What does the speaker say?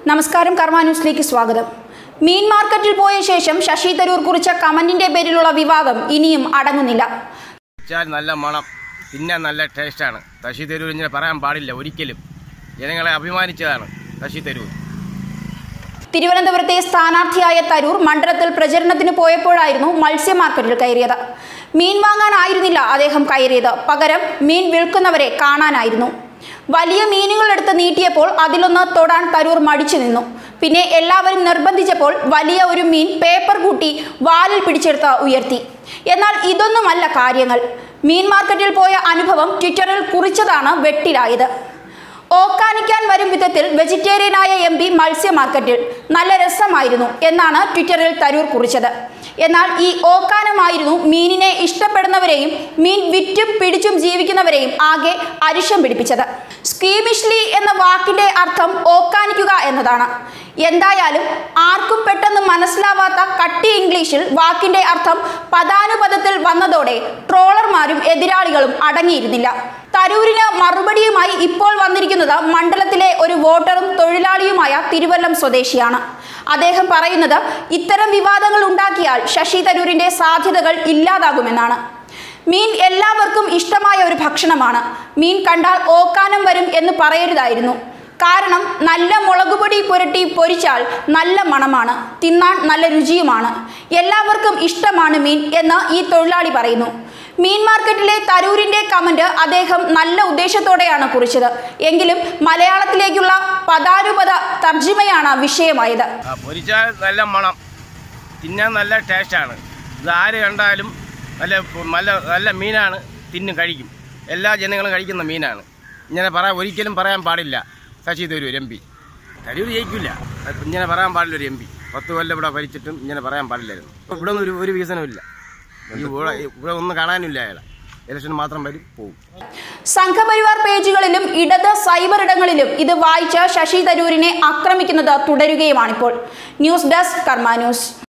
നമസ്കാരം കർമ്മ ന്യൂസിലേക്ക് സ്വാഗതം മീൻ മാർക്കറ്റിൽ പോയ ശേഷം ശശി തരൂർ കുറിച്ച കമന്റിന്റെ പേരിലുള്ള വിവാദം ഇനിയും അടങ്ങുന്നില്ല വെച്ചാൽ നല്ല മണം തിന്നാൻ നല്ല ടേസ്റ്റാണ് തശി തരൂർ ഇങ്ങനെ പറയാൻ പാടില്ല ഒരിക്കലും ജനങ്ങളെ അഭിമാനിച്ചതാണ് തശി തരൂർ തിരുവനന്തപുരത്തെ സ്ഥാനാർത്ഥിയായ തരൂർ മണ്ഡലത്തിൽ പ്രചരണത്തിന് പോയപ്പോഴായിരുന്നു മത്സ്യ മാർക്കറ്റിൽ കയറിയത് മീൻ വാങ്ങാനായിരുന്നില്ല അദ്ദേഹം കയറിയത് പകരം മീൻ വിൽക്കുന്നവരെ കാണാനായിരുന്നു വലിയ മീനുകൾ എടുത്ത് നീട്ടിയപ്പോൾ അതിലൊന്ന് തൊടാൻ തരൂർ മടിച്ചു നിന്നു പിന്നെ എല്ലാവരും നിർബന്ധിച്ചപ്പോൾ വലിയ ഒരു മീൻ പേപ്പർ കൂട്ടി വാലിൽ പിടിച്ചെടുത്ത് ഉയർത്തി എന്നാൽ ഇതൊന്നുമല്ല കാര്യങ്ങൾ മീൻ മാർക്കറ്റിൽ പോയ അനുഭവം ട്വിറ്ററിൽ കുറിച്ചതാണ് വെട്ടിലായത് ഓക്കാനിക്കാൻ വരും വിധത്തിൽ വെജിറ്റേറിയനായ എം പി മത്സ്യ മാർക്കറ്റിൽ നല്ല രസമായിരുന്നു എന്നാണ് ട്വിറ്ററിൽ തരൂർ കുറിച്ചത് എന്നാൽ ഈ ഓക്കാനമായിരുന്നു മീനിനെ ഇഷ്ടപ്പെടുന്നവരെയും മീൻ വിറ്റും പിടിച്ചും ജീവിക്കുന്നവരെയും ആകെ അരിശം പിടിപ്പിച്ചത് സ്കീമിഷ്ലി എന്ന വാക്കിന്റെ അർത്ഥം ഓക്കാനിക്കുക എന്നതാണ് എന്തായാലും ആർക്കും പെട്ടെന്ന് മനസ്സിലാവാത്ത കട്ടി ഇംഗ്ലീഷിൽ വാക്കിന്റെ അർത്ഥം പദാനുപദത്തിൽ വന്നതോടെ ട്രോളർമാരും എതിരാളികളും അടങ്ങിയിരുന്നില്ല തരൂരിന് മറുപടിയുമായി ഇപ്പോൾ വന്നിരിക്കുന്നത് മണ്ഡലത്തിലെ ഒരു വോട്ടറും തൊഴിലാളിയുമായ തിരുവല്ലം സ്വദേശിയാണ് അദ്ദേഹം പറയുന്നത് ഇത്തരം വിവാദങ്ങൾ ഉണ്ടാക്കിയാൽ ശശി തരൂരിന്റെ സാധ്യതകൾ ഇല്ലാതാകുമെന്നാണ് മീൻ എല്ലാവർക്കും ഇഷ്ടമായ ഒരു ഭക്ഷണമാണ് മീൻ കണ്ടാൽ ഓക്കാനം വരും എന്ന് പറയരുതായിരുന്നു കാരണം നല്ല മുളകുപൊടി പുരട്ടി പൊരിച്ചാൽ നല്ല മണമാണ് തിന്നാൻ നല്ല രുചിയുമാണ് എല്ലാവർക്കും ഇഷ്ടമാണ് മീൻ എന്ന് ഈ തൊഴിലാളി പറയുന്നു മീൻ മാർക്കറ്റിലെ തരൂരിന്റെ കമന്റ് അദ്ദേഹം നല്ല ഉദ്ദേശത്തോടെയാണ് കുറിച്ചത് എങ്കിലും മലയാളത്തിലേക്കുള്ള പദാനുപത തർജിമയാണ് വിഷയമായത് ആ, പൊരിച്ചാൽ നല്ല മണം തിന്നാൻ നല്ല ടേസ്റ്റാണ് ഇത് ആര് കണ്ടാലും നല്ല നല്ല നല്ല മീനാണ് തിന്നും കഴിക്കും എല്ലാ ജനങ്ങളും കഴിക്കുന്ന മീനാണ് ഇങ്ങനെ പറയാൻ ഒരിക്കലും പറയാൻ പാടില്ല ശശി തരൂർ എം പി തരൂർ ജയിക്കില്ല അത് ഇങ്ങനെ പറയാൻ പാടില്ല ഒരു എം പി പത്ത് കൊല്ലം ഇവിടെ ഭരിച്ചിട്ടും ഇങ്ങനെ പറയാൻ പാടില്ലായിരുന്നു ഇപ്പൊ ഇവിടെ ഒന്നും ഒരു ഒരു വികസനമില്ല ഈ ഇവിടെ ഇവിടെ ഒന്നും കാണാനില്ല അയാളെ ഇലക്ഷൻ മാത്രം വരും പോകും സംഘപരിവാർ പേജുകളിലും ഇടത് സൈബർ ഇടങ്ങളിലും ഇത് വായിച്ച ശശി തരൂരിനെ ആക്രമിക്കുന്നത് തുടരുകയുമാണിപ്പോൾ ന്യൂസ് ഡെസ്ക് കർമ്മ ന്യൂസ്